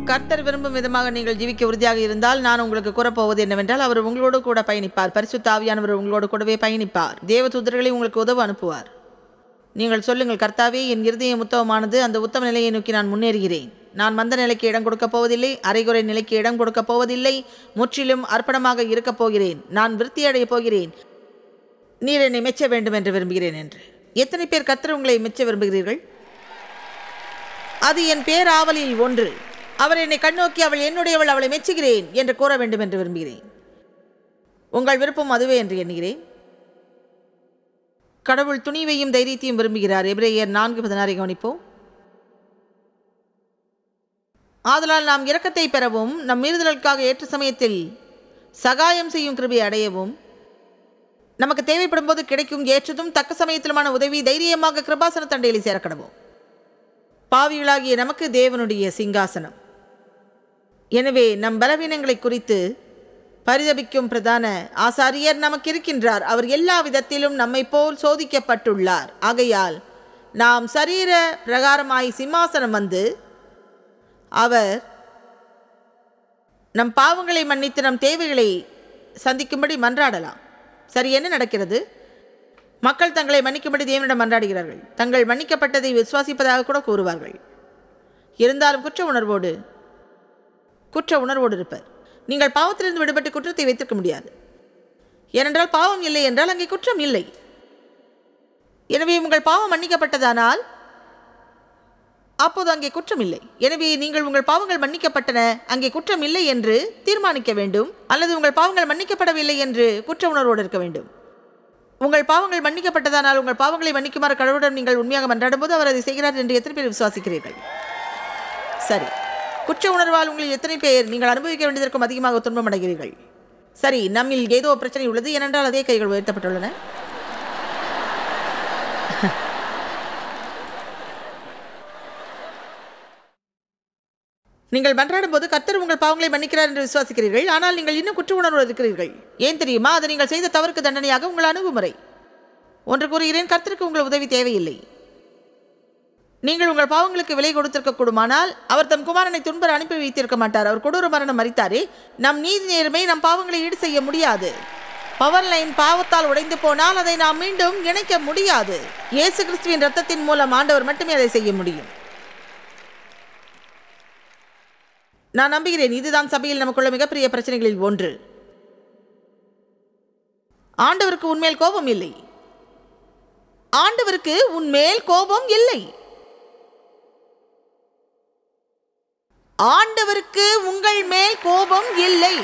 கர்த்தர் விரும்பும் விதமாக நீங்கள் ஜீவிக்க உறுதியாக இருந்தால் நான் உங்களுக்கு கூறப்போவது என்னவென்றால் அவர் உங்களோடு கூட பயணிப்பார் பரிசுத்த ஆவியானவர் உங்களோடு கூடவே பயணிப்பார் தேவ தூதர்களை உங்களுக்கு உதவ அனுப்புவார் நீங்கள் சொல்லுங்கள் கர்த்தாவே என் இருதயம் உத்தமமானது அந்த உத்தம நிலையை நோக்கி நான் முன்னேறுகிறேன் நான் மந்த நிலைக்கு இடம் கொடுக்கப் போவதில்லை அரைகுறை நிலைக்கு இடம் கொடுக்கப் போவதில்லை முற்றிலும் அர்ப்பணமாக இருக்கப் போகிறேன் நான் விருத்தியடையப் போகிறேன் நீர் என்னை மெச்ச வேண்டும் என்று விரும்புகிறேன் என்று எத்தனை பேர் கர்த்தர் உங்களை மெச்ச விரும்புகிறீர்கள் அது என் பேராவலில் ஒன்று அவர் என்னை கண்ணோக்கி அவள் என்னுடையவள் அவளை மெச்சுகிறேன் என்று கூற வேண்டும் என்று விரும்புகிறேன் உங்கள் விருப்பம் அதுவே என்று எண்ணுகிறேன் கடவுள் துணிவையும் தைரியத்தையும் விரும்புகிறார் எபிரேயர் நான்கு பதினாறை கவனிப்போம் ஆதலால் நாம் இரக்கத்தை பெறவும் நம் மீறுதலுக்காக ஏற்ற சமயத்தில் சகாயம் செய்யும் கிருபை அடையவும் நமக்கு தேவைப்படும் போது கிடைக்கும் ஏற்றதும் தக்க சமயத்திலுமான உதவி தைரியமாக கிருபாசன தண்டையில் சேரக்கடவும் பாவிகளாகிய நமக்கு தேவனுடைய சிங்காசனம் எனவே நம் பலவீனங்களை குறித்து பரிதபிக்கும் பிரதான ஆசாரியர் நமக்கு இருக்கின்றார் அவர் எல்லா விதத்திலும் நம்மை போல் சோதிக்கப்பட்டுள்ளார் ஆகையால் நாம் சரீர பிரகாரமாய் சிம்மாசனம் வந்து அவர் நம் பாவங்களை மன்னித்து நம் தேவைகளை சந்திக்கும்படி மன்றாடலாம் சரி என்ன நடக்கிறது மக்கள் தங்களை மன்னிக்கும்படி தேவனிடம் மன்றாடுகிறார்கள் தங்கள் மன்னிக்கப்பட்டதை விசுவாசிப்பதாக கூட கூறுவார்கள் இருந்தாலும் குற்ற உணர்வோடு குற்ற உணர்வோடு இருப்பர் நீங்கள் பாவத்திலிருந்து விடுபட்டு குற்றத்தை வைத்திருக்க முடியாது ஏனென்றால் பாவம் இல்லை என்றால் அங்கே குற்றம் இல்லை எனவே உங்கள் பாவம் மன்னிக்கப்பட்டதானால் அப்போது அங்கே குற்றம் இல்லை எனவே நீங்கள் உங்கள் பாவங்கள் மன்னிக்கப்பட்டன அங்கே குற்றம் இல்லை என்று தீர்மானிக்க வேண்டும் அல்லது உங்கள் பாவங்கள் மன்னிக்கப்படவில்லை என்று குற்ற உணர்வோடு இருக்க வேண்டும் உங்கள் பாவங்கள் மன்னிக்கப்பட்டதானால் உங்கள் பாவங்களை மன்னிக்குமாறு கடவுளுடன் நீங்கள் உண்மையாக மன்றாடும் போது அவர் அதை செய்கிறார் என்று எத்தனை பேர் விசுவாசிக்கிறீர்கள் சரி குற்ற உணர்வால் உங்களில் எத்தனை பேர் நீங்கள் அனுபவிக்க வேண்டியதற்கும் அதிகமாக துன்பம் அடைகிறீர்கள் சரி நம்மில் ஏதோ பிரச்சனை உள்ளது ஏனென்றால் அதே கைகள் உயர்த்தப்பட்டுள்ளன நீங்கள் மன்றாடும் போது கர்த்தர் உங்கள் பாவங்களை மன்னிக்கிறார் என்று விசுவாசிக்கிறீர்கள் ஆனால் நீங்கள் இன்னும் குற்ற உணர்வு இருக்கிறீர்கள் ஏன் தெரியுமா அது நீங்கள் செய்த தவறுக்கு தண்டனையாக உங்கள் அணுகுமுறை ஒன்று கூறுகிறேன் கர்த்தருக்கு உங்கள் உதவி தேவையில்லை நீங்கள் உங்கள் பாவங்களுக்கு விலை கொடுத்திருக்க கூடுமானால் அவர் தம் குமாரனை துன்பர் அனுப்பி வைத்திருக்க மாட்டார் அவர் கொடூர மரணம் மறித்தாரே நம் நீதி நேர்மை நம் பாவங்களை ஈடு செய்ய முடியாது பவர் லைன் பாவத்தால் உடைந்து போனால் அதை நாம் மீண்டும் இணைக்க முடியாது இயேசு கிறிஸ்துவின் ரத்தத்தின் மூலம் ஆண்டவர் மட்டுமே அதை செய்ய முடியும் நான் நம்புகிறேன் இதுதான் சபையில் நமக்குள்ள மிகப்பெரிய பிரச்சனைகளில் ஒன்று ஆண்டவருக்கு உன்மேல் கோபம் இல்லை ஆண்டவருக்கு உன்மேல் கோபம் இல்லை ஆண்டவருக்கு உங்கள் மேல் கோபம் இல்லை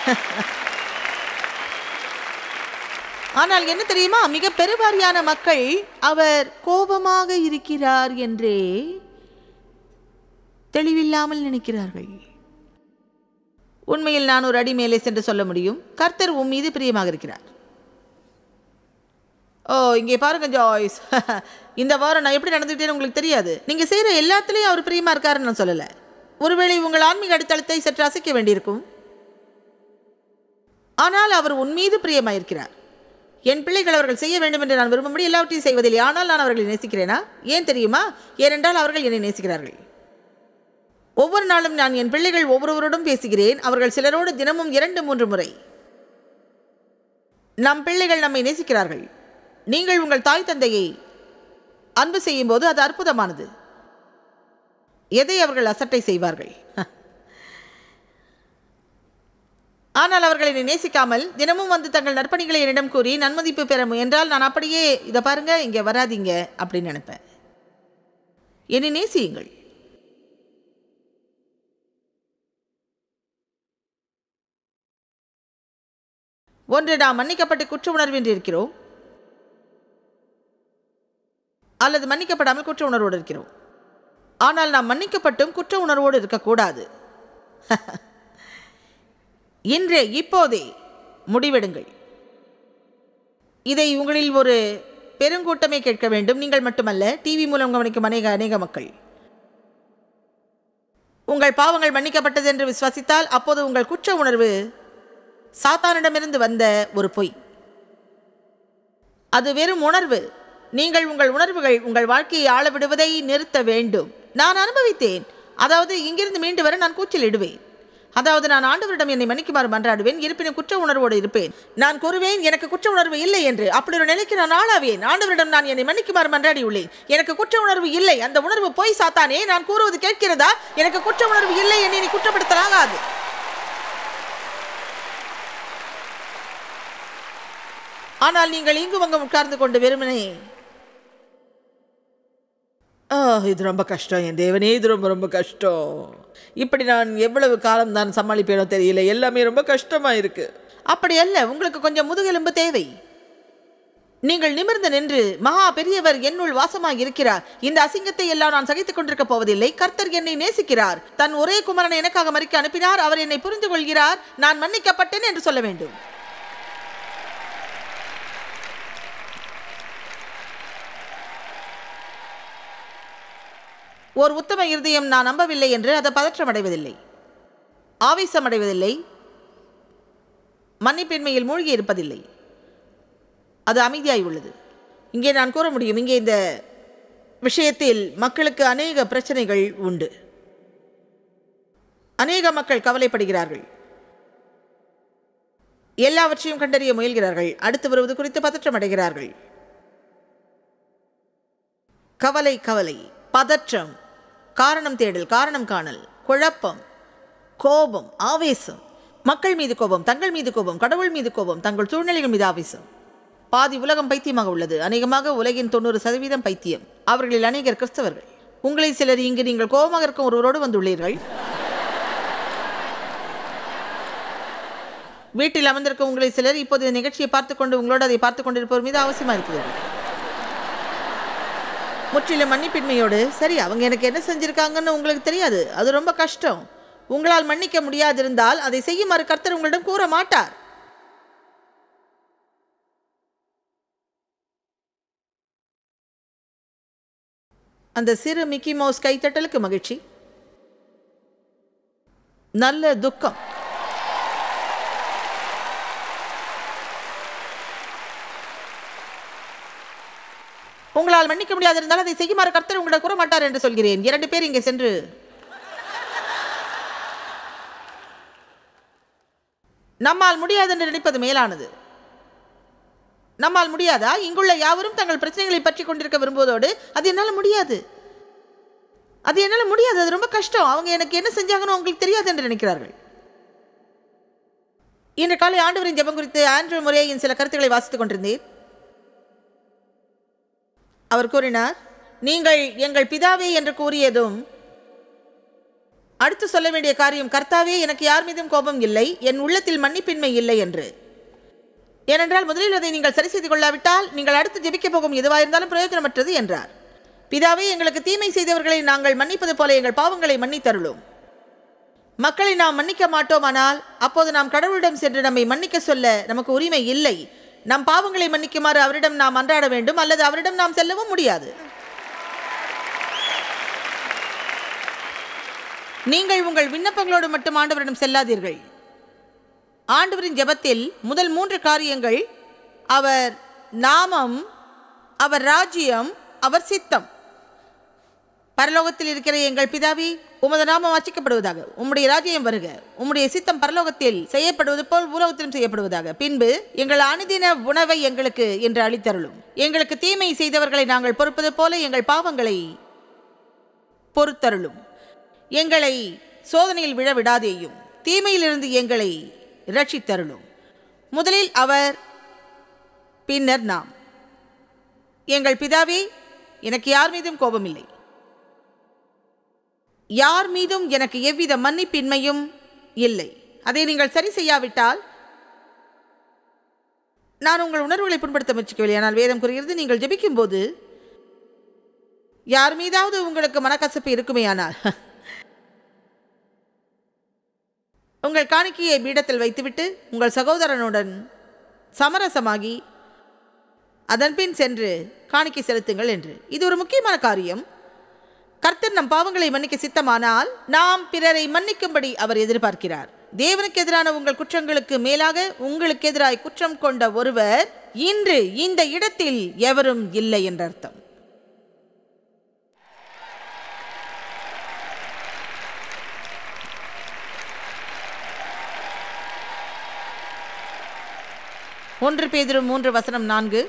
ஆனால் என்ன தெரியுமா மிக பெருவாரியான மக்கள் அவர் கோபமாக இருக்கிறார் என்றே தெளிவில்லாமல் நினைக்கிறார்கள் உண்மையில் நான் ஒரு அடி மேலே சென்று சொல்ல முடியும் கர்த்தர் உன் மீது பிரியமாக இருக்கிறார் ஓ இங்கே பாருங்க ஜாய்ஸ் இந்த வாரம் நான் எப்படி நடந்துக்கிட்டேன்னு உங்களுக்கு தெரியாது நீங்க செய்யற எல்லாத்துலேயும் அவர் பிரியமா இருக்காருன்னு நான் சொல்லலை ஒருவேளை உங்கள் ஆன்மீக அடித்தளத்தை சற்று அசைக்க வேண்டியிருக்கும் ஆனால் அவர் உன் மீது பிரியமாயிருக்கிறார் என் பிள்ளைகள் அவர்கள் செய்ய வேண்டும் என்று நான் விரும்பும்படி எல்லாவற்றையும் செய்வதில்லை ஆனால் நான் அவர்களை நேசிக்கிறேனா ஏன் தெரியுமா ஏனென்றால் அவர்கள் என்னை நேசிக்கிறார்கள் ஒவ்வொரு நாளும் நான் என் பிள்ளைகள் ஒவ்வொருவரோடும் பேசுகிறேன் அவர்கள் சிலரோடு தினமும் இரண்டு மூன்று முறை நம் பிள்ளைகள் நம்மை நேசிக்கிறார்கள் நீங்கள் உங்கள் தாய் தந்தையை அன்பு செய்யும் போது அது அற்புதமானது எதை அவர்கள் அசட்டை செய்வார்கள் ஆனால் அவர்கள் என்னை நேசிக்காமல் தினமும் வந்து தங்கள் நற்பணிகளை என்னிடம் கூறி நன்மதிப்பு பெற முயன்றால் நான் அப்படியே இதை பாருங்க இங்கே வராதீங்க அப்படின்னு நினைப்பேன் என்னை நேசியுங்கள் ஒன்று நாம் மன்னிக்கப்பட்டு குற்ற உணர்வின்றி இருக்கிறோம் அல்லது மன்னிக்கப்படாமல் குற்ற உணர்வோடு இருக்கிறோம் ஆனால் நாம் மன்னிக்கப்பட்டும் குற்ற உணர்வோடு இருக்கக்கூடாது இன்றே இப்போதே முடிவெடுங்கள் இதை உங்களில் ஒரு பெருங்கூட்டமே கேட்க வேண்டும் நீங்கள் மட்டுமல்ல டிவி மூலம் கவனிக்கும் அநேக அநேக மக்கள் உங்கள் பாவங்கள் மன்னிக்கப்பட்டது என்று விசுவாசித்தால் அப்போது உங்கள் குற்ற உணர்வு சாத்தானிடமிருந்து வந்த ஒரு பொய் அது வெறும் உணர்வு நீங்கள் உங்கள் உணர்வுகள் உங்கள் வாழ்க்கையை ஆள விடுவதை நிறுத்த வேண்டும் நான் அனுபவித்தேன் அதாவது இங்கிருந்து மீண்டு வர நான் கூச்சல் இடுவேன் அதாவது நான் ஆண்டவரிடம் என்னை மன்னிக்குமாறு மன்றாடுவேன் இருப்பினும் குற்ற உணர்வோடு இருப்பேன் நான் கூறுவேன் எனக்கு குற்ற உணர்வு இல்லை என்று அப்படி ஒரு நிலைக்கு நான் ஆளாவேன் ஆண்டவரிடம் நான் என்னை மன்னிக்குமாறு மன்றாடியுள்ளேன் எனக்கு குற்ற உணர்வு இல்லை அந்த உணர்வு போய் சாத்தானே நான் கூறுவது கேட்கிறதா எனக்கு குற்ற உணர்வு இல்லை என்னை நீ குற்றப்படுத்தலாகாது ஆனால் நீங்கள் இங்கும் அங்கும் உட்கார்ந்து கொண்டு வெறுமனே ஆ இது ரொம்ப கஷ்டம் என் தேவனே இது ரொம்ப ரொம்ப கஷ்டம் இப்படி நான் எவ்வளவு காலம் தான் சமாளிப்பேனோ தெரியல எல்லாமே ரொம்ப கஷ்டமா இருக்கு அப்படி அல்ல உங்களுக்கு கொஞ்சம் முதுகெலும்பு தேவை நீங்கள் நிமிர்ந்து நின்று மகா பெரியவர் என்னுள் வாசமாய் இருக்கிறார் இந்த அசிங்கத்தை எல்லாம் நான் சகித்துக் கொண்டிருக்க போவதில்லை கர்த்தர் என்னை நேசிக்கிறார் தன் ஒரே குமரனை எனக்காக மறிக்க அனுப்பினார் அவர் என்னை புரிந்து கொள்கிறார் நான் மன்னிக்கப்பட்டேன் என்று சொல்ல வேண்டும் ஓர் உத்தம இருதயம் நான் நம்பவில்லை என்று அதை பதற்றமடைவதில்லை ஆவேசமடைவதில்லை மன்னிப்பின்மையில் மூழ்கி இருப்பதில்லை அது அமைதியாய் உள்ளது இங்கே நான் கூற முடியும் இங்கே இந்த விஷயத்தில் மக்களுக்கு அநேக பிரச்சனைகள் உண்டு அநேக மக்கள் கவலைப்படுகிறார்கள் எல்லாவற்றையும் கண்டறிய முயல்கிறார்கள் அடுத்து வருவது குறித்து பதற்றம் அடைகிறார்கள் கவலை கவலை பதற்றம் காரணம் தேடல் காரணம் காணல் குழப்பம் கோபம் ஆவேசம் மக்கள் மீது கோபம் தங்கள் மீது கோபம் கடவுள் மீது கோபம் தங்கள் சூழ்நிலைகள் மீது ஆவேசம் பாதி உலகம் பைத்தியமாக உள்ளது அநேகமாக உலகின் தொண்ணூறு சதவீதம் பைத்தியம் அவர்களில் அநேகர் கிறிஸ்தவர்கள் உங்களை சிலர் இங்கு நீங்கள் கோபமாக இருக்கும் ஒருவரோடு வந்துள்ளீர்கள் வீட்டில் அமர்ந்திருக்கும் உங்களை சிலர் இப்போது இந்த நிகழ்ச்சியை பார்த்துக்கொண்டு உங்களோடு அதை பார்த்துக் கொண்டிருப்பவர் மீது அவசியமாக இருக்கிறது முற்றிலும் மன்னிப்பின்மையோடு சரி அவங்க எனக்கு என்ன செஞ்சிருக்காங்கன்னு உங்களுக்கு தெரியாது அது ரொம்ப கஷ்டம் உங்களால் மன்னிக்க முடியாதிருந்தால் அதை செய்யுமாறு கர்த்தர் உங்களிடம் கூற மாட்டார் அந்த சிறு மிக்கி மவுஸ் கைத்தட்டலுக்கு மகிழ்ச்சி நல்ல துக்கம் உங்களால் மன்னிக்க முடியாதிருந்தால் அதை செய்யுமாறு கர்த்தர் உங்களிடம் கூற மாட்டார் என்று சொல்கிறேன் இரண்டு பேர் இங்கே சென்று நம்மால் முடியாது என்று நினைப்பது மேலானது நம்மால் முடியாதா இங்குள்ள யாவரும் தங்கள் பிரச்சனைகளை பற்றி கொண்டிருக்க விரும்புவதோடு அது என்னால் முடியாது அது என்னால் முடியாது அது ரொம்ப கஷ்டம் அவங்க எனக்கு என்ன செஞ்சாங்கன்னு அவங்களுக்கு தெரியாது என்று நினைக்கிறார்கள் இன்று காலை ஆண்டவரின் ஜெபம் குறித்து ஆண்ட்ரூ முறையின் சில கருத்துக்களை வாசித்துக் கொண்டிருந்தேன் அவர் கூறினார் நீங்கள் எங்கள் பிதாவே என்று கூறியதும் அடுத்து சொல்ல வேண்டிய காரியம் கர்த்தாவே எனக்கு யார் மீதும் கோபம் இல்லை என் உள்ளத்தில் மன்னிப்பின்மை இல்லை என்று ஏனென்றால் முதலில் அதை நீங்கள் சரி செய்து கொள்ளாவிட்டால் நீங்கள் அடுத்து ஜெபிக்கப் போகும் எதுவாயிருந்தாலும் பிரயோஜனமற்றது என்றார் பிதாவே எங்களுக்கு தீமை செய்தவர்களை நாங்கள் மன்னிப்பது போல எங்கள் பாவங்களை மன்னித்தருளும் மக்களை நாம் மன்னிக்க மாட்டோமானால் அப்போது நாம் கடவுளிடம் சென்று நம்மை மன்னிக்க சொல்ல நமக்கு உரிமை இல்லை நம் பாவங்களை மன்னிக்குமாறு அவரிடம் நாம் அன்றாட வேண்டும் அல்லது அவரிடம் நாம் செல்லவும் முடியாது நீங்கள் உங்கள் விண்ணப்பங்களோடு மட்டும் ஆண்டவரிடம் செல்லாதீர்கள் ஆண்டவரின் ஜெபத்தில் முதல் மூன்று காரியங்கள் அவர் நாமம் அவர் ராஜ்யம் அவர் சித்தம் பரலோகத்தில் இருக்கிற எங்கள் பிதாவி உமது நாமம் வாசிக்கப்படுவதாக உம்முடைய ராஜ்யம் வருக உம்முடைய சித்தம் பரலோகத்தில் செய்யப்படுவது போல் உலகத்திலும் செய்யப்படுவதாக பின்பு எங்கள் அனுதின உணவை எங்களுக்கு என்று அளித்தருளும் எங்களுக்கு தீமை செய்தவர்களை நாங்கள் பொறுப்பது போல எங்கள் பாவங்களை பொறுத்தருளும் எங்களை சோதனையில் விழ விடாதேயும் தீமையிலிருந்து எங்களை ரட்சித்தருளும் முதலில் அவர் பின்னர் நாம் எங்கள் பிதாவே எனக்கு யார் மீதும் கோபமில்லை யார் மீதும் எனக்கு எவ்வித மன்னிப்பின்மையும் இல்லை அதை நீங்கள் சரி செய்யாவிட்டால் நான் உங்கள் உணர்வுகளை புண்படுத்த முயற்சிக்கவில்லை ஆனால் வேதம் கூறுகிறது நீங்கள் ஜெபிக்கும் போது யார் மீதாவது உங்களுக்கு மனக்கசப்பு இருக்குமேயானால் உங்கள் காணிக்கையை பீடத்தில் வைத்துவிட்டு உங்கள் சகோதரனுடன் சமரசமாகி அதன்பின் சென்று காணிக்கை செலுத்துங்கள் என்று இது ஒரு முக்கியமான காரியம் கர்த்தர் நம் பாவங்களை மன்னிக்க சித்தமானால் நாம் பிறரை மன்னிக்கும்படி அவர் எதிர்பார்க்கிறார் தேவனுக்கு எதிரான உங்கள் குற்றங்களுக்கு மேலாக உங்களுக்கு எதிராய் குற்றம் கொண்ட ஒருவர் இன்று இந்த இடத்தில் எவரும் இல்லை என்ற அர்த்தம் ஒன்று பேதிரு மூன்று வசனம் நான்கு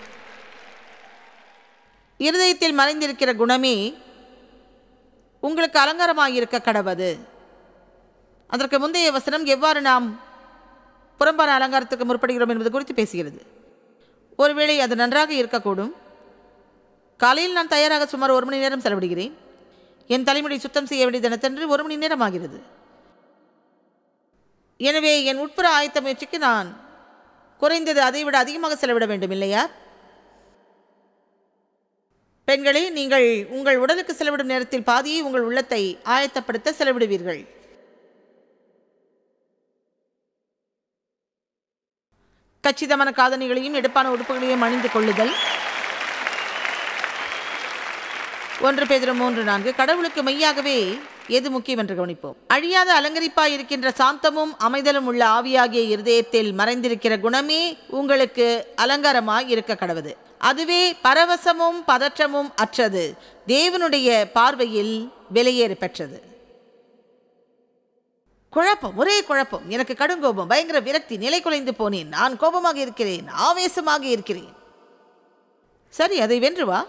இருதயத்தில் மறைந்திருக்கிற குணமே உங்களுக்கு அலங்காரமாக இருக்க கடவது அதற்கு முந்தைய வசனம் எவ்வாறு நாம் புறம்பான அலங்காரத்துக்கு முற்படுகிறோம் என்பது குறித்து பேசுகிறது ஒருவேளை அது நன்றாக இருக்கக்கூடும் காலையில் நான் தயாராக சுமார் ஒரு மணி நேரம் செலவிடுகிறேன் என் தலைமுடி சுத்தம் செய்ய வேண்டிய தினத்தன்று ஒரு மணி நேரம் ஆகிறது எனவே என் உட்புற ஆயத்த முயற்சிக்கு நான் குறைந்தது அதைவிட அதிகமாக செலவிட வேண்டும் இல்லையா பெண்களே நீங்கள் உங்கள் உடலுக்கு செலவிடும் நேரத்தில் பாதியை உங்கள் உள்ளத்தை ஆயத்தப்படுத்த செலவிடுவீர்கள் கச்சிதமான காதணிகளையும் எடுப்பான உடுப்புகளையும் அணிந்து கொள்ளுதல் ஒன்று பேதிரு மூன்று நான்கு கடவுளுக்கு மெய்யாகவே எது முக்கியம் என்று கவனிப்போம் அழியாத அலங்கரிப்பாய் இருக்கின்ற சாந்தமும் அமைதலும் உள்ள ஆவியாகிய இருதயத்தில் மறைந்திருக்கிற குணமே உங்களுக்கு அலங்காரமாய் இருக்க கடவுது அதுவே பரவசமும் பதற்றமும் அற்றது தேவனுடைய பார்வையில் வெளியேற பெற்றது குழப்பம் ஒரே குழப்பம் எனக்கு கடுங்கோபம் பயங்கர விரக்தி நிலை குலைந்து போனேன் நான் கோபமாக இருக்கிறேன் ஆவேசமாக இருக்கிறேன் சரி அதை வென்று வா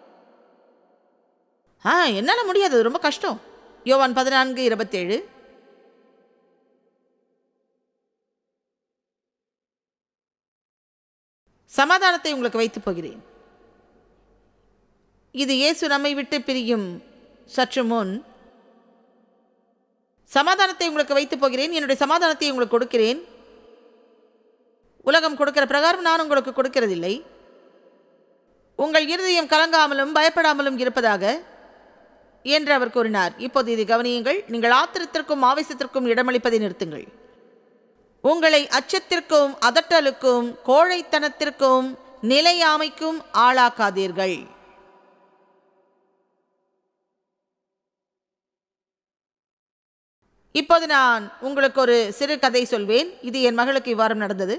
ஆ என்னால் முடியாது அது ரொம்ப கஷ்டம் யோவான் பதினான்கு இருபத்தேழு சமாதானத்தை உங்களுக்கு வைத்து போகிறேன் இது இயேசு நம்மை விட்டு பிரியும் சற்று முன் சமாதானத்தை உங்களுக்கு வைத்து போகிறேன் என்னுடைய சமாதானத்தை உங்களுக்கு கொடுக்கிறேன் உலகம் கொடுக்கிற பிரகாரம் நான் உங்களுக்கு கொடுக்கிறதில்லை உங்கள் இருதயம் கலங்காமலும் பயப்படாமலும் இருப்பதாக என்று அவர் கூறினார் இப்போது இதை கவனியுங்கள் நீங்கள் ஆத்திரத்திற்கும் ஆவேசத்திற்கும் இடமளிப்பதை நிறுத்துங்கள் உங்களை அச்சத்திற்கும் அதட்டலுக்கும் கோழைத்தனத்திற்கும் நிலையாமைக்கும் ஆளாக்காதீர்கள் இப்போது நான் உங்களுக்கு ஒரு சிறு கதை சொல்வேன் இது என் மகளுக்கு இவ்வாறு நடந்தது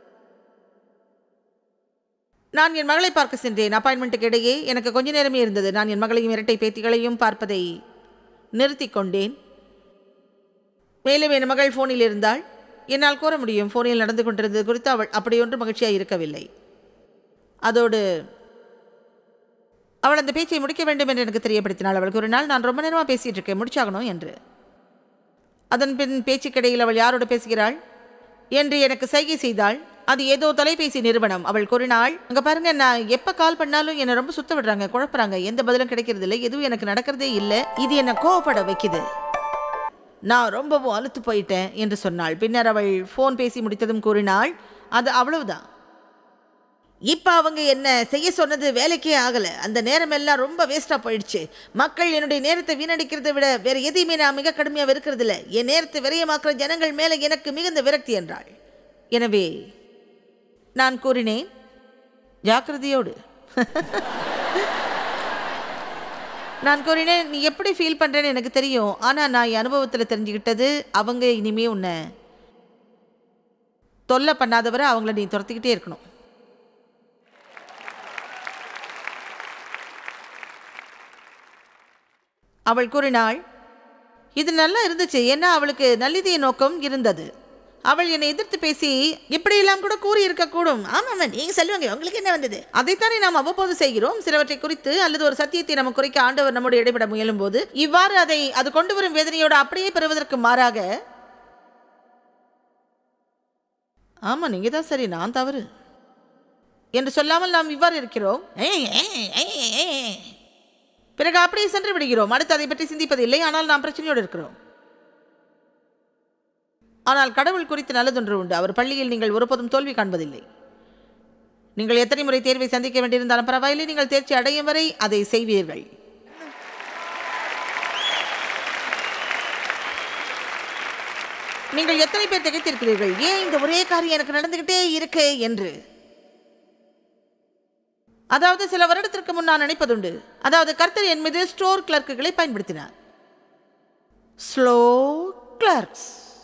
நான் என் மகளை பார்க்க சென்றேன் அப்பாயின்மெண்ட்டுக்கு இடையே எனக்கு கொஞ்ச நேரமே இருந்தது நான் என் மகளையும் இரட்டை பேத்திகளையும் பார்ப்பதை நிறுத்தி கொண்டேன் மேலும் என் மகள் ஃபோனில் இருந்தால் என்னால் கூற முடியும் ஃபோனில் நடந்து கொண்டிருந்தது குறித்து அவள் அப்படியொன்று மகிழ்ச்சியாக இருக்கவில்லை அதோடு அவள் அந்த பேச்சை முடிக்க வேண்டும் என்று எனக்கு தெரியப்படுத்தினாள் அவள் கூறினாள் நான் ரொம்ப நேரமாக பேசிகிட்டு இருக்கேன் முடிச்சாகணும் என்று அதன் பின் பேச்சுக்கிடையில் அவள் யாரோடு பேசுகிறாள் என்று எனக்கு சைகை செய்தாள் அது ஏதோ தொலைபேசி நிறுவனம் அவள் கூறினாள் அங்கே பாருங்க நான் எப்போ கால் பண்ணாலும் என்னை ரொம்ப சுத்த விடுறாங்க குழப்புறாங்க எந்த பதிலும் கிடைக்கிறது இல்லை எதுவும் எனக்கு நடக்கிறதே இல்லை இது என்னை கோவப்பட வைக்குது நான் ரொம்பவும் அழுத்து போயிட்டேன் என்று சொன்னாள் பின்னர் அவள் ஃபோன் பேசி முடித்ததும் கூறினாள் அது அவ்வளவுதான் இப்போ அவங்க என்ன செய்ய சொன்னது வேலைக்கே ஆகலை அந்த நேரம் எல்லாம் ரொம்ப வேஸ்ட்டாக போயிடுச்சு மக்கள் என்னுடைய நேரத்தை வீணடிக்கிறதை விட வேறு எதையுமே நான் மிக கடுமையாக வெறுக்கிறது இல்லை என் நேரத்தை விரயமாக்குற ஜனங்கள் மேலே எனக்கு மிகுந்த விரக்தி என்றாள் எனவே நான் கூறினேன் ஜாக்கிரதையோடு நான் கூறினேன் நீ எப்படி ஃபீல் பண்ணுறேன்னு எனக்கு தெரியும் ஆனால் நான் என் அனுபவத்தில் தெரிஞ்சுக்கிட்டது அவங்க இனிமே உன்னை தொல்லை பண்ணாதவரை அவங்கள நீ துரத்திக்கிட்டே இருக்கணும் அவள் கூறினாள் இது நல்லா இருந்துச்சு ஏன்னா அவளுக்கு நல்லிதிய நோக்கம் இருந்தது அவள் என்னை எதிர்த்து பேசி இப்படியெல்லாம் கூட கூறி இருக்கக்கூடும் ஆமாம் நீங்க சொல்லுவாங்க உங்களுக்கு என்ன வந்தது அதைத்தானே நாம் அவ்வப்போது செய்கிறோம் சிலவற்றை குறித்து அல்லது ஒரு சத்தியத்தை நம்ம குறைக்க ஆண்டவர் நம்முடைய இடைபட முயலும் போது இவ்வாறு அதை அது கொண்டு வரும் வேதனையோடு அப்படியே பெறுவதற்கு மாறாக ஆமா நீங்க தான் சரி நான் தவறு என்று சொல்லாமல் நாம் இவ்வாறு இருக்கிறோம் பிறகு அப்படியே சென்று விடுகிறோம் அடுத்து அதை பற்றி சிந்திப்பதில்லை ஆனால் நாம் பிரச்சனையோடு இருக்கிறோம் ஆனால் கடவுள் குறித்து நல்லதொன்று உண்டு அவர் பள்ளியில் நீங்கள் ஒருபோதும் தோல்வி காண்பதில்லை நீங்கள் எத்தனை முறை தேர்வை சந்திக்க வேண்டியிருந்தாலும் பரவாயில்லை நீங்கள் தேர்ச்சி அடையும் வரை அதை செய்வீர்கள் நீங்கள் எத்தனை பேர் திகைத்திருக்கிறீர்கள் ஏன் இந்த ஒரே காரியம் எனக்கு நடந்துகிட்டே இருக்கு என்று அதாவது சில வருடத்திற்கு முன் நான் நினைப்பதுண்டு அதாவது கர்த்தர் என் மீது ஸ்டோர் கிளர்க்குகளை பயன்படுத்தினார் ஸ்லோ கிளர்க்ஸ்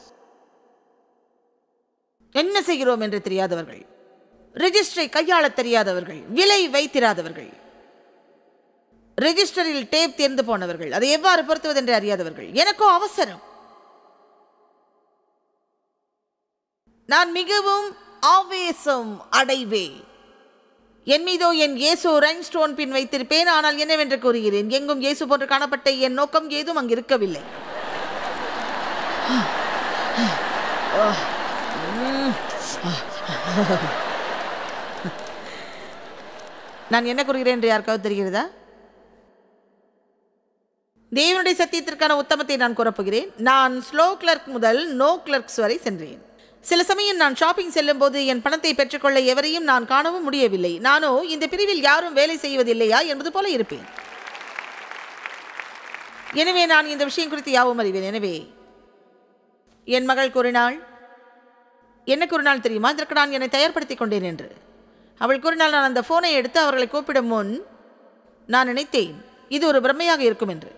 என்ன செய்கிறோம் என்று தெரியாதவர்கள் ரெஜிஸ்டரை கையாள தெரியாதவர்கள் விலை வைத்திராதவர்கள் ரெஜிஸ்டரில் டேப் தேர்ந்து போனவர்கள் அதை எவ்வாறு பொருத்துவது என்று அறியாதவர்கள் எனக்கோ அவசரம் நான் மிகவும் ஆவேசம் அடைவேன் என் மீதோ என் இயேசு ரைன்ஸ்டோன் பின் வைத்திருப்பேன் ஆனால் என்னவென்று கூறுகிறேன் எங்கும் இயேசு போன்று காணப்பட்ட என் நோக்கம் ஏதும் அங்கு இருக்கவில்லை நான் என்ன கூறுகிறேன் என்று யாருக்காவது தெரிகிறதா தேவனுடைய சத்தியத்திற்கான உத்தமத்தை நான் கூறப்போகிறேன் நான் ஸ்லோ கிளர்க் முதல் நோ கிளர்க்ஸ் வரை சென்றேன் சில சமயம் நான் ஷாப்பிங் செல்லும் போது என் பணத்தை பெற்றுக்கொள்ள எவரையும் நான் காணவும் முடியவில்லை நானோ இந்த பிரிவில் யாரும் வேலை செய்வதில்லையா என்பது போல இருப்பேன் எனவே நான் இந்த விஷயம் குறித்து யாவும் அறிவேன் எனவே என் மகள் கூறினாள் என்ன கூறினாள் தெரியுமா இதற்கு நான் என்னை தயார்படுத்திக் கொண்டேன் என்று அவள் கூறினாள் நான் அந்த ஃபோனை எடுத்து அவர்களை கூப்பிடும் முன் நான் நினைத்தேன் இது ஒரு பிரம்மையாக இருக்கும் என்று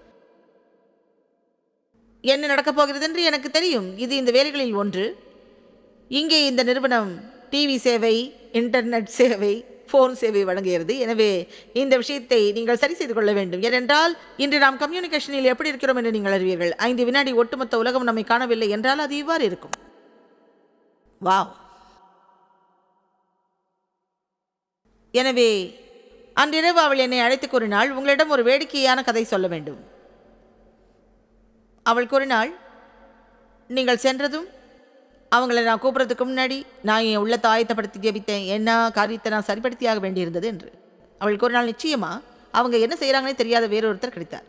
என்ன நடக்கப் போகிறது என்று எனக்கு தெரியும் இது இந்த வேலைகளில் ஒன்று இங்கே இந்த நிறுவனம் டிவி சேவை இன்டர்நெட் சேவை ஃபோன் சேவை வழங்குகிறது எனவே இந்த விஷயத்தை நீங்கள் சரி செய்து கொள்ள வேண்டும் ஏனென்றால் இன்று நாம் கம்யூனிகேஷனில் எப்படி இருக்கிறோம் என்று நீங்கள் அறிவீர்கள் ஐந்து வினாடி ஒட்டுமொத்த உலகம் நம்மை காணவில்லை என்றால் அது இவ்வாறு இருக்கும் வாவ் எனவே அன்றிரவு அவள் என்னை அழைத்து கூறினாள் உங்களிடம் ஒரு வேடிக்கையான கதை சொல்ல வேண்டும் அவள் கூறினாள் நீங்கள் சென்றதும் அவங்கள நான் கூப்பிட்றதுக்கு முன்னாடி நான் என் உள்ளத்தை ஆயத்தப்படுத்தி ஜெபித்தேன் என்ன காரியத்தை நான் சரிப்படுத்தியாக வேண்டியிருந்தது என்று அவள் கூறினாள் நிச்சயமா அவங்க என்ன செய்கிறாங்கன்னே தெரியாத வேறொருத்தர் கிடைத்தார்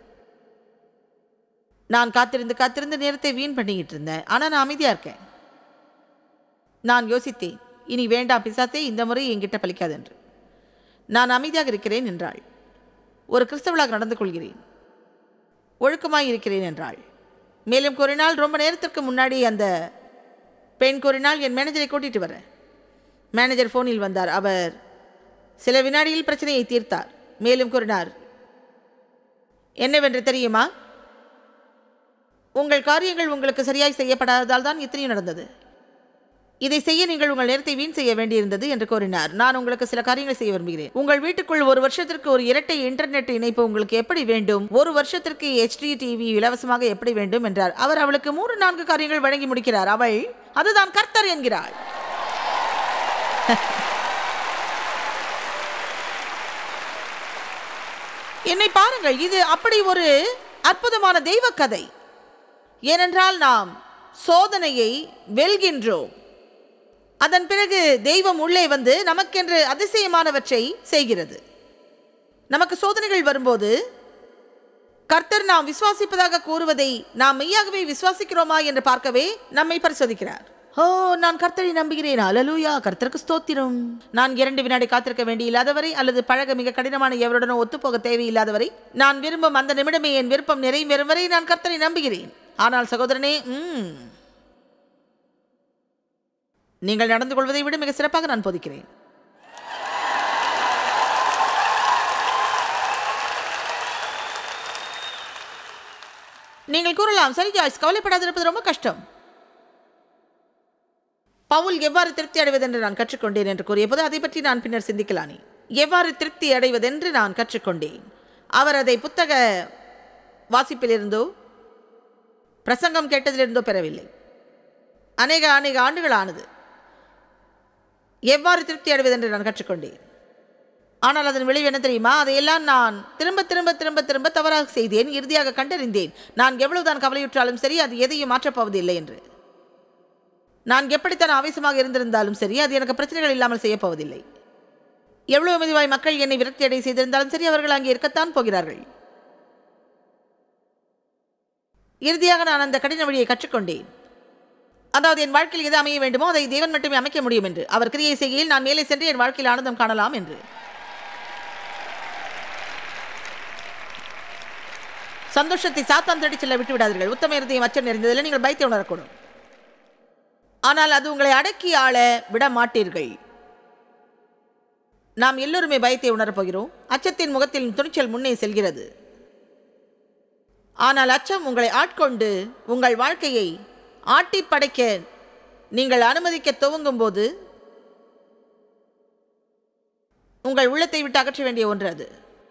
நான் காத்திருந்து காத்திருந்து நேரத்தை வீண் பண்ணிக்கிட்டு இருந்தேன் ஆனால் நான் அமைதியாக இருக்கேன் நான் யோசித்தேன் இனி வேண்டாம் பிசாத்தே இந்த முறை என்கிட்ட பலிக்காது என்று நான் அமைதியாக இருக்கிறேன் என்றாள் ஒரு கிறிஸ்தவளாக நடந்து கொள்கிறேன் ஒழுக்கமாய் இருக்கிறேன் என்றாள் மேலும் கூறினால் ரொம்ப நேரத்திற்கு முன்னாடி அந்த பெண் கூறினால் என் மேனேஜரை கூட்டிட்டு வரேன் மேனேஜர் ஃபோனில் வந்தார் அவர் சில வினாடியில் பிரச்சனையை தீர்த்தார் மேலும் கூறினார் என்னவென்று தெரியுமா உங்கள் காரியங்கள் உங்களுக்கு சரியாய் செய்யப்படாததால் தான் இத்தனையும் நடந்தது இதை செய்ய நீங்கள் உங்கள் நேரத்தை வீண் செய்ய வேண்டியிருந்தது என்று கூறினார் நான் உங்களுக்கு சில காரியங்களை செய்ய விரும்புகிறேன் உங்கள் வீட்டுக்குள் ஒரு வருஷத்திற்கு ஒரு இரட்டை இன்டர்நெட் இணைப்பு உங்களுக்கு எப்படி வேண்டும் ஒரு வருஷத்திற்கு ஹெச்டி டிவி இலவசமாக எப்படி வேண்டும் என்றார் அவர் அவளுக்கு மூன்று நான்கு காரியங்கள் வழங்கி முடிக்கிறார் அவள் அதுதான் கர்த்தர் என்கிறாள் என்னை பாருங்கள் இது அப்படி ஒரு அற்புதமான தெய்வ கதை ஏனென்றால் நாம் சோதனையை வெல்கின்றோம் அதன் பிறகு தெய்வம் உள்ளே வந்து நமக்கென்று அதிசயமானவற்றை செய்கிறது நமக்கு சோதனைகள் வரும்போது கர்த்தர் நாம் விசுவாசிப்பதாக கூறுவதை நாம் மெய்யாகவே விசுவாசிக்கிறோமா என்று பார்க்கவே நம்மை பரிசோதிக்கிறார் ஓ நான் கர்த்தரை நம்புகிறேன் அலலூயா கர்த்தருக்கு ஸ்தோத்திரம் நான் இரண்டு வினாடி காத்திருக்க வேண்டியில்லாதவரை அல்லது பழக மிக கடினமான எவருடனோ ஒத்துப்போக தேவையில்லாதவரை நான் விரும்பும் அந்த நிமிடமே என் விருப்பம் நிறைவேறும் வரை நான் கர்த்தரை நம்புகிறேன் ஆனால் சகோதரனே ம் நீங்கள் நடந்து கொள்வதை விட மிக சிறப்பாக நான் போதிக்கிறேன் நீங்கள் கூறலாம் சரி ஜாய்ஸ் கவலைப்படாதிருப்பது ரொம்ப கஷ்டம் பவுல் எவ்வாறு திருப்தி அடைவதென்று நான் கற்றுக்கொண்டேன் என்று கூறியபோது அதை பற்றி நான் பின்னர் சிந்திக்கலானே எவ்வாறு திருப்தி அடைவதென்று நான் கற்றுக்கொண்டேன் அவர் அதை புத்தக வாசிப்பிலிருந்தோ பிரசங்கம் கேட்டதிலிருந்தோ பெறவில்லை அநேக அநேக ஆண்டுகள் ஆனது எவ்வாறு திருப்தி அடைவதென்று நான் கற்றுக்கொண்டேன் ஆனால் அதன் விளைவு என்ன தெரியுமா அதையெல்லாம் நான் திரும்ப திரும்ப திரும்ப திரும்ப தவறாக செய்தேன் இறுதியாக கண்டறிந்தேன் நான் எவ்வளவுதான் கவலையுற்றாலும் சரி அது எதையும் மாற்றப் போவதில்லை என்று நான் எப்படித்தான் ஆவேசமாக இருந்திருந்தாலும் சரி அது எனக்கு பிரச்சனைகள் இல்லாமல் செய்யப் போவதில்லை எவ்வளவு மெதுவாய் மக்கள் என்னை விரக்தி அடை செய்திருந்தாலும் சரி அவர்கள் அங்கே இருக்கத்தான் போகிறார்கள் இறுதியாக நான் அந்த கடின வழியை கற்றுக்கொண்டேன் அதாவது என் வாழ்க்கையில் எது அமைய வேண்டுமோ அதை தேவன் மட்டுமே அமைக்க முடியும் என்று அவர் கிரியை செய்கையில் நான் மேலே சென்று என் வாழ்க்கையில் ஆனந்தம் காணலாம் என்று சந்தோஷத்தை சாத்தான் தேடி செல்ல விட்டு விடாதீர்கள் உத்தம இருதயம் அச்சம் நிறைந்ததில் நீங்கள் பயத்தை உணரக்கூடும் ஆனால் அது உங்களை அடக்கி ஆள விட மாட்டீர்கள் நாம் எல்லோருமே பயத்தை உணரப் போகிறோம் அச்சத்தின் முகத்தில் துணிச்சல் முன்னே செல்கிறது ஆனால் அச்சம் உங்களை ஆட்கொண்டு உங்கள் வாழ்க்கையை ஆட்டி படைக்க நீங்கள் அனுமதிக்க துவங்கும் போது உங்கள் உள்ளத்தை விட்டு அகற்ற வேண்டிய ஒன்று அது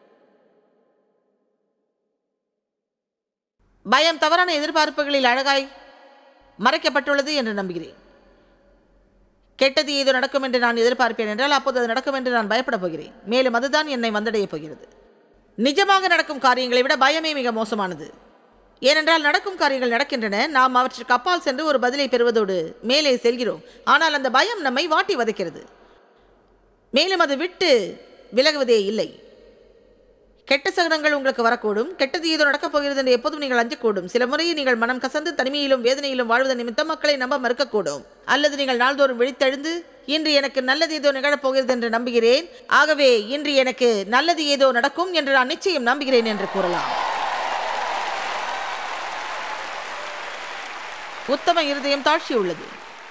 பயம் தவறான எதிர்பார்ப்புகளில் அழகாய் மறைக்கப்பட்டுள்ளது என்று நம்புகிறேன் கெட்டது ஏதோ நடக்கும் என்று நான் எதிர்பார்ப்பேன் என்றால் அப்போது அது நடக்கும் என்று நான் பயப்படப் போகிறேன் மேலும் அதுதான் என்னை வந்தடையப் போகிறது நிஜமாக நடக்கும் காரியங்களை விட பயமே மிக மோசமானது ஏனென்றால் நடக்கும் காரியங்கள் நடக்கின்றன நாம் அவற்றிற்கு அப்பால் சென்று ஒரு பதிலை பெறுவதோடு மேலே செல்கிறோம் ஆனால் அந்த பயம் நம்மை வாட்டி வதைக்கிறது மேலும் அது விட்டு விலகுவதே இல்லை கெட்ட சகனங்கள் உங்களுக்கு வரக்கூடும் கெட்டது ஏதோ நடக்கப் போகிறது என்று எப்போதும் நீங்கள் அஞ்சக்கூடும் சில முறையில் நீங்கள் மனம் கசந்து தனிமையிலும் வேதனையிலும் வாழ்வதன் நிமித்தம் மக்களை நம்ப மறுக்கக்கூடும் அல்லது நீங்கள் நாள்தோறும் விழித்தெழுந்து இன்று எனக்கு நல்லது ஏதோ நிகழப் போகிறது என்று நம்புகிறேன் ஆகவே இன்று எனக்கு நல்லது ஏதோ நடக்கும் என்று நான் நிச்சயம் நம்புகிறேன் என்று கூறலாம் உத்தம இருதயம் தாழ்ச்சி உள்ளது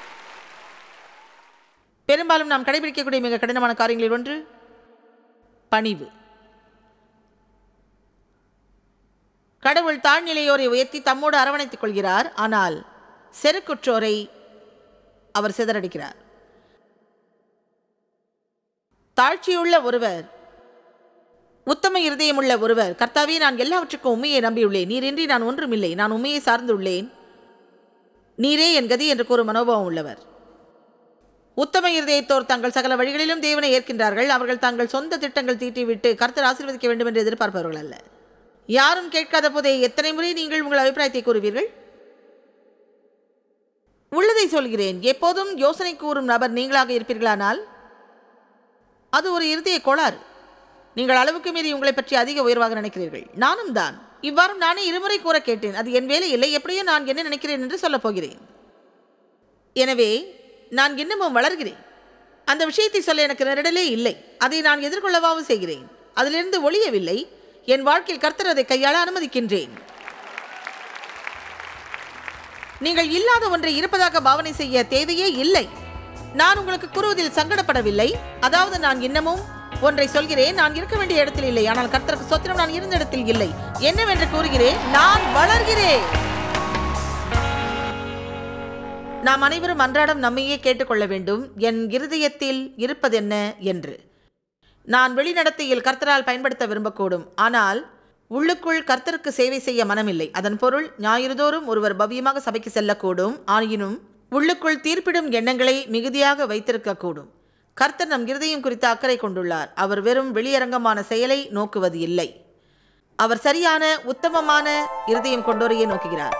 பெரும்பாலும் நாம் கடைபிடிக்கக்கூடிய மிக கடினமான காரியங்களில் ஒன்று பணிவு கடவுள் தாழ்நிலையோரை உயர்த்தி தம்மோடு அரவணைத்துக் கொள்கிறார் ஆனால் செருக்குற்றோரை அவர் சிதறடிக்கிறார் தாழ்ச்சியுள்ள ஒருவர் உத்தம இருதயமுள்ள ஒருவர் கர்த்தாவே நான் எல்லாவற்றுக்கும் உண்மையை நம்பியுள்ளேன் நீரின்றி நான் ஒன்றுமில்லை நான் உண்மையை சார்ந்துள்ளேன் நீரே என் கதி என்று கூறும் மனோபாவம் உள்ளவர் உத்தம இருதயத்தோர் தங்கள் சகல வழிகளிலும் தேவனை ஏற்கின்றார்கள் அவர்கள் தங்கள் சொந்த திட்டங்கள் தீட்டிவிட்டு கர்த்தர் ஆசீர்வதிக்க வேண்டும் என்று எதிர்பார்ப்பவர்கள் அல்ல யாரும் கேட்காத போதே எத்தனை முறை நீங்கள் உங்கள் அபிப்பிராயத்தை கூறுவீர்கள் உள்ளதை சொல்கிறேன் எப்போதும் யோசனை கூறும் நபர் நீங்களாக இருப்பீர்களானால் அது ஒரு இருதய கோளாறு நீங்கள் அளவுக்கு மீறி உங்களை பற்றி அதிக உயர்வாக நினைக்கிறீர்கள் நானும் தான் இவ்வாறு நானே இருமுறை கூற கேட்டேன் அது என் வேலை இல்லை எப்படியோ நான் என்ன நினைக்கிறேன் என்று சொல்லப் போகிறேன் எனவே நான் இன்னமும் வளர்கிறேன் அந்த விஷயத்தை சொல்ல எனக்கு நெருடலே இல்லை அதை நான் எதிர்கொள்ளவாவும் செய்கிறேன் அதிலிருந்து ஒளியவில்லை என் வாழ்க்கையில் கர்த்தர் அதை கையாள அனுமதிக்கின்றேன் நீங்கள் இல்லாத ஒன்றை இருப்பதாக பாவனை செய்ய தேவையே இல்லை நான் உங்களுக்கு கூறுவதில் சங்கடப்படவில்லை அதாவது நான் இன்னமும் ஒன்றை சொல்கிறேன் நான் இருக்க வேண்டிய இடத்தில் இல்லை ஆனால் கர்த்தருக்கு சொத்திரம் நான் இருந்த இடத்தில் இல்லை என்னவென்று கூறுகிறேன் நான் வளர்கிறேன் நாம் அனைவரும் அன்றாடம் நம்மையே கேட்டுக்கொள்ள வேண்டும் என் இருதயத்தில் இருப்பதென்ன என்று நான் வெளிநடத்தையில் கர்த்தரால் பயன்படுத்த விரும்பக்கூடும் ஆனால் உள்ளுக்குள் கர்த்தருக்கு சேவை செய்ய மனமில்லை அதன் பொருள் ஞாயிறுதோறும் ஒருவர் பவ்யமாக சபைக்கு செல்லக்கூடும் ஆயினும் உள்ளுக்குள் தீர்ப்பிடும் எண்ணங்களை மிகுதியாக வைத்திருக்கக்கூடும் கர்த்தர் நம் இருதயம் குறித்த அக்கறை கொண்டுள்ளார் அவர் வெறும் வெளியரங்கமான செயலை நோக்குவது இல்லை அவர் சரியான உத்தமமான இருதயம் கொண்டோரையே நோக்குகிறார்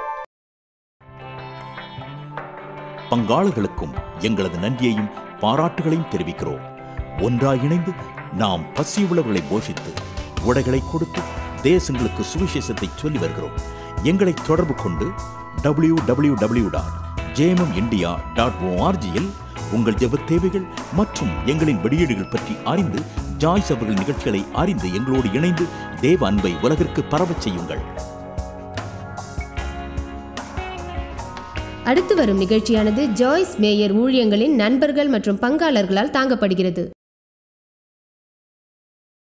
பங்காளர்களுக்கும் எங்களது நன்றியையும் பாராட்டுகளையும் தெரிவிக்கிறோம் ஒன்றாய் இணைந்து நாம் பசியுள்ளவர்களை போஷித்து உடைகளை கொடுத்து தேசங்களுக்கு சுவிசேஷத்தை சொல்லி வருகிறோம் எங்களை தொடர்பு கொண்டு W W W dot JMM India dot ஓஆர்ஜியில் உங்கள் ஜெப தேவைகள் மற்றும் எங்களின் வெளியீடுகள் பற்றி அறிந்து ஜாய்ஸ் அவர்கள் நிகழ்ச்சிகளை அறிந்து எங்களோடு இணைந்து தேவ அன்பை உலகிற்கு பரவச் செய்யுங்கள் அடுத்து வரும் நிகழ்ச்சியானது ஜாய்ஸ் மேயர் ஊழியங்களின் நண்பர்கள் மற்றும் பங்காளர்களால் தாங்கப்படுகிறது